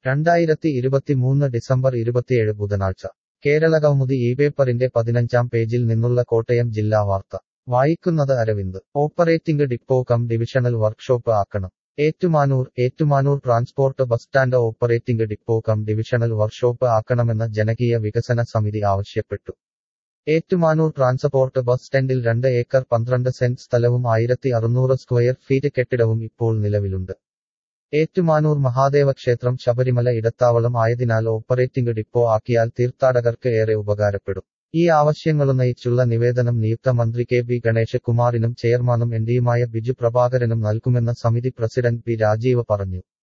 രണ്ടായിരത്തി ഇരുപത്തിമൂന്ന് ഡിസംബർ ഇരുപത്തിയേഴ് ബുധനാഴ്ച കേരളകൗമുദി ഈ പേപ്പറിന്റെ പതിനഞ്ചാം പേജിൽ നിന്നുള്ള കോട്ടയം ജില്ലാ വാർത്ത വായിക്കുന്നത് Aravind operating depot cum divisional workshop ആക്കണം Ettumanoor Ettumanoor transport bus stand operating depot cum divisional workshop ആക്കണമെന്ന് ജനകീയ വികസന സമിതി ആവശ്യപ്പെട്ടു ഏറ്റുമാനൂർ ട്രാൻസ്പോർട്ട് ബസ് സ്റ്റാൻഡിൽ രണ്ട് ഏക്കർ പന്ത്രണ്ട് സെന്റ് സ്ഥലവും ആയിരത്തി അറുന്നൂറ് സ്ക്വയർ ഫീറ്റ് കെട്ടിടവും ഇപ്പോൾ നിലവിലുണ്ട് ഏറ്റുമാനൂർ മഹാദേവ ക്ഷേത്രം ശബരിമല ഇടത്താവളം ആയതിനാൽ ഓപ്പറേറ്റിംഗ് ഡിപ്പോ ആക്കിയാൽ തീർത്ഥാടകർക്ക് ഏറെ ഉപകാരപ്പെടും ഈ ആവശ്യങ്ങളുന്നയിച്ചുള്ള നിവേദനം നിയുക്ത മന്ത്രി കെ ബി ഗണേശ കുമാറിനും ചെയർമാനും എൻഡിയുമായ ബിജു പ്രഭാകരനും നൽകുമെന്ന് സമിതി പ്രസിഡന്റ് പി രാജീവ് പറഞ്ഞു